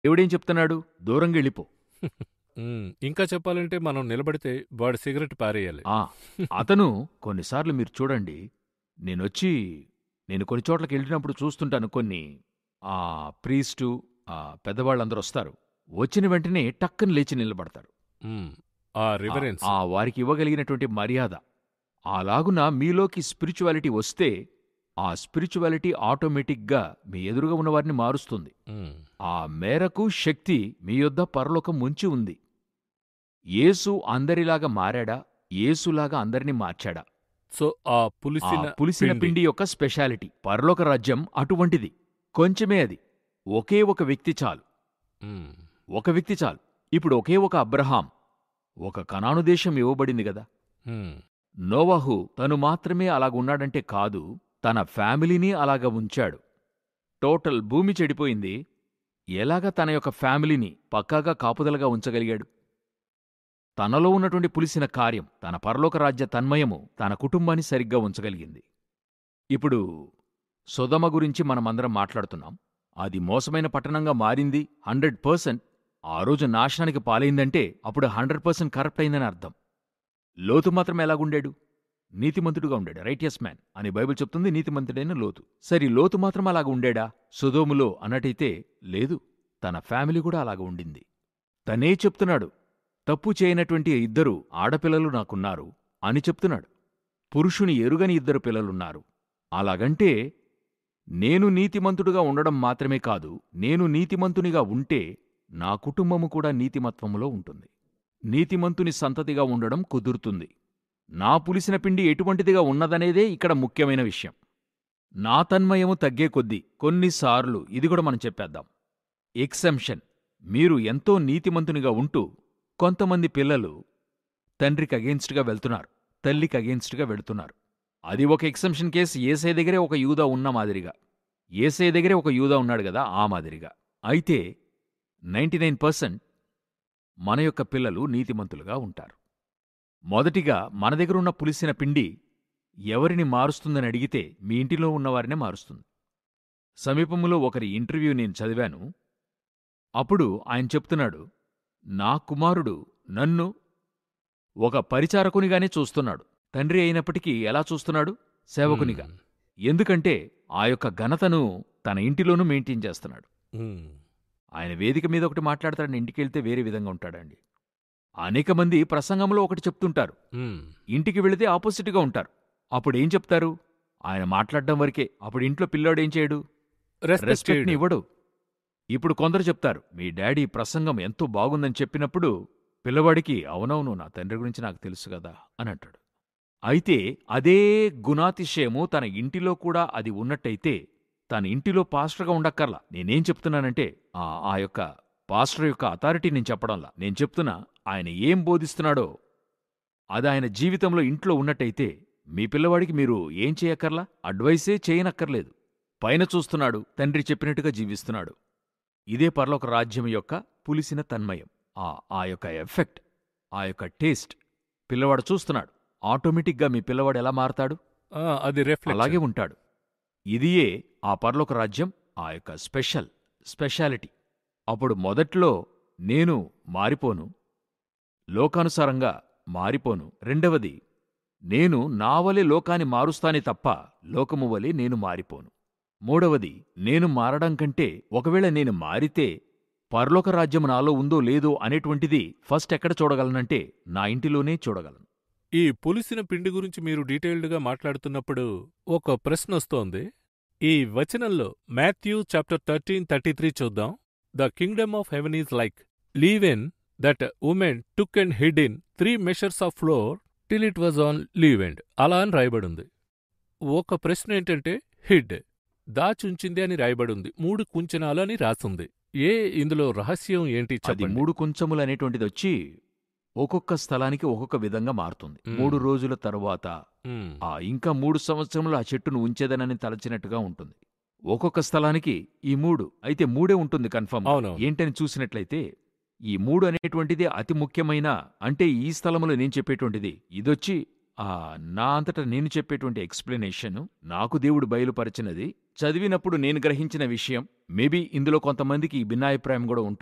దేవుడేం చెప్తున్నాడు దూరంగా వెళ్ళిపో ఉమ్, ఇంకా చెప్పాలంటే మనం నిలబడితే వాడు సిగరెట్ పారేయాలి ఆ అతను కొన్నిసార్లు మీరు చూడండి నేనొచ్చి నేను కొన్ని చోట్లకి వెళ్ళినప్పుడు చూస్తుంటాను కొన్ని ఆ ప్రీస్టు ఆ పెద్దవాళ్ళందరూ వస్తారు వచ్చిన వెంటనే టక్కన లేచి నిలబడతారు ఉమ్, ఆ రివరెన్స్ ఆ వారికి ఇవ్వగలిగినటువంటి మర్యాద అలాగున మీలోకి స్పిరిచువాలిటీ వస్తే ఆ స్పిరిచువాలిటీ ఆటోమేటిక్గా మీ ఎదురుగా ఉన్న వారిని మారుస్తుంది ఉమ్, ఆ మేరకు శక్తి మీ యొద్ద పరలోకం ముంచి ఉంది యేసు అందరిలాగా మారాడా యేసులాగా అందరినీ మార్చాడా సో ఆ ఆ పులిసిన పులిసిన పిండి యొక్క స్పెషాలిటీ పరలోక రాజ్యం అటువంటిది కొంచెమే అది ఒకే ఒక వ్యక్తి చాలు ఉమ్, ఒక వ్యక్తి చాలు ఇప్పుడు ఒకే ఒక అబ్రహాం ఒక కనాను దేశం ఇవ్వబడింది గదా ఉమ్, నోవహు తను మాత్రమే అలాగున్నాడంటే కాదు తన ఫ్యామిలీని అలాగ ఉంచాడు టోటల్ భూమి చెడిపోయింది ఎలాగ తన యొక్క ఫ్యామిలీని పక్కాగా కాపుదలగా ఉంచగలిగాడు తనలో ఉన్నటువంటి పులిసిన కార్యం తన పరలోక రాజ్య తన్మయము తన కుటుంబాన్ని సరిగ్గా ఉంచగలిగింది ఇప్పుడు సుధమ గురించి మనమందరం మాట్లాడుతున్నాం అది మోసమైన పట్టణంగా మారింది హండ్రెడ్ పర్సెంట్ ఆ రోజు నాశనానికి పాలైందంటే అప్పుడు హండ్రెడ్ పర్సెంట్ కరెక్ట్ అయిందని అర్థం లోతు మాత్రం ఎలాగుండాడు నీతిమంతుడుగా ఉండాడు రైటియస్ మ్యాన్ అని బైబిల్ చెప్తుంది నీతిమంతుడైన లోతు సరి లోతు మాత్రం అలాగ ఉండాడా సుధోములో అన్నట్టయితే లేదు తన ఫ్యామిలీ కూడా అలాగ ఉండింది తనే చెప్తున్నాడు తప్పు చేయనటువంటి ఇద్దరు ఆడపిల్లలు నాకున్నారు అని చెప్తున్నాడు పురుషుని ఎరుగని ఇద్దరు పిల్లలున్నారు అలాగంటే నేను నీతిమంతుడుగా ఉండడం మాత్రమే కాదు నేను నీతిమంతునిగా ఉంటే నా కుటుంబము కూడా నీతిమత్వములో ఉంటుంది నీతిమంతుని సంతతిగా ఉండడం కుదురుతుంది నా పులిసిన పిండి ఎటువంటిదిగా ఉన్నదనేదే ఇక్కడ ముఖ్యమైన విషయం నా తన్మయము తగ్గే కొద్దీ కొన్నిసార్లు ఇది కూడా మనం చెప్పేద్దాం ఎక్సెంప్షన్ మీరు ఎంతో నీతిమంతునిగా ఉంటూ కొంతమంది పిల్లలు తండ్రికి అగేన్స్ట్గా వెళ్తున్నారు తల్లికి అగేన్స్ట్గా వెళ్తున్నారు అది ఒక ఎక్సెంప్షన్ కేసు ఏసై దగ్గరే ఒక యూదా ఉన్న మాదిరిగా ఏసై దగ్గరే ఒక యూదా ఉన్నాడు కదా ఆ మాదిరిగా అయితే నైంటీ నైన్ పర్సెంట్ మన యొక్క పిల్లలు నీతిమంతులుగా ఉంటారు మొదటిగా మన దగ్గర ఉన్న పులిసిన పిండి ఎవరిని మారుస్తుందని అడిగితే మీ ఇంటిలో ఉన్నవారినే మారుస్తుంది సమీపంలో ఒకరి ఇంటర్వ్యూ నేను చదివాను అప్పుడు ఆయన చెప్తున్నాడు నా కుమారుడు నన్ను ఒక పరిచారకునిగానే చూస్తున్నాడు తండ్రి అయినప్పటికీ ఎలా చూస్తున్నాడు సేవకునిగా ఉమ్, ఎందుకంటే ఆ యొక్క ఘనతను తన ఇంటిలోనూ మెయింటైన్ చేస్తున్నాడు ఉమ్, ఆయన వేదిక మీద ఒకటి మాట్లాడతాడని ఇంటికెళ్తే వేరే విధంగా ఉంటాడండి అనేక మంది ప్రసంగంలో ఒకటి చెప్తుంటారు ఉమ్, ఇంటికి వెళితే ఆపోజిట్గా ఉంటారు అప్పుడేం చెప్తారు ఆయన మాట్లాడడం వరకే అప్పుడు ఇంట్లో పిల్లాడు ఏం చేయడు రెస్పెక్ట్ రెస్పెక్ట్ని చేయడు. ఇవ్వడు ఇప్పుడు కొందరు చెప్తారు మీ డాడీ ప్రసంగం ఎంతో బాగుందని చెప్పినప్పుడు పిల్లవాడికి అవునవును నా తండ్రి గురించి నాకు తెలుసు కదా అని అంటాడు అయితే అదే గుణాతిశయము తన ఇంటిలో కూడా అది ఉన్నట్టయితే తన ఇంటిలో పాస్టర్గా ఉండక్కర్లా నేనేం చెప్తున్నానంటే ఆ ఆ యొక్క పాస్టర్ యొక్క అథారిటీ నేను చెప్పడంలా నేను చెప్తున్నా ఆయన ఏం బోధిస్తున్నాడో అది ఆయన జీవితంలో ఇంట్లో ఉన్నట్టయితే మీ పిల్లవాడికి మీరు ఏం చేయక్కర్లా అడ్వైసే చేయనక్కర్లేదు పైన చూస్తున్నాడు తండ్రి చెప్పినట్టుగా జీవిస్తున్నాడు ఇదే పరలోక రాజ్యం యొక్క పులిసిన తన్మయం ఆ ఆ యొక్క ఎఫెక్ట్ ఆ యొక్క టేస్ట్ పిల్లవాడు చూస్తున్నాడు ఆటోమేటిక్గా మీ పిల్లవాడు ఎలా మారతాడు ఆ, అది రిఫ్లెక్షన్ అలాగే ఉంటాడు ఇదియే ఆ పరలోక రాజ్యం ఆ యొక్క స్పెషల్ స్పెషాలిటీ అప్పుడు మొదట్లో నేను మారిపోను లోకానుసారంగా మారిపోను రెండవది నేను నా వలె లోకాన్ని మారుస్తానే తప్ప లోకము వలె నేను మారిపోను మూడవది నేను మారడం కంటే ఒకవేళ నేను మారితే పరలోక రాజ్యం నాలో ఉందో లేదో అనేటువంటిది ఫస్ట్ ఎక్కడ చూడగలనంటే నా ఇంటిలోనే చూడగలను ఈ పులిసిన పిండి గురించి మీరు డీటెయిల్డ్గా మాట్లాడుతున్నప్పుడు ఒక ప్రశ్న వస్తోంది ఈ వచనంలో Matthew chapter thirteen thirty three చూద్దాం the kingdom of heaven is like leaven in that woman took and hid in three measures of flour till it was all leavened అలా అని రాయబడింది ఒక ప్రశ్న ఏంటంటే హిడ్ దాచుంచింది అని రాయబడింది మూడు కుంచనాలు అని రాసుంది ఏ ఇందులో రహస్యం ఏంటి అది చెప్పండి మూడు కొంచెములు అనేటువంటిది వచ్చి ఒక్కొక్క స్థలానికి ఒక్కొక్క విధంగా మారుతుంది మ్మ్. మూడు రోజుల తరువాత మ్, ఆ ఇంకా మూడు సంవత్సరములు ఆ చెట్టును ఉంచేదనని తలచినట్టుగా ఉంటుంది ఒక్కొక్క స్థలానికి ఈ మూడు అయితే మూడే ఉంటుంది కన్ఫర్మ్ అవునవును. ఏంటని చూసినట్లయితే ఈ మూడు అనేటువంటిది అతి ముఖ్యమైన అంటే ఈ స్థలములో నేను చెప్పేటువంటిది ఇదొచ్చి ఆ, నా అంతటా నేను చెప్పేటువంటి ఎక్స్ప్లెనేషన్ నాకు దేవుడు బయలుపరిచినది చదివినప్పుడు నేను గ్రహించిన విషయం మేబీ ఇందులో కొంతమందికి ఈ భిన్నాభిప్రాయం కూడా ఉంటుంది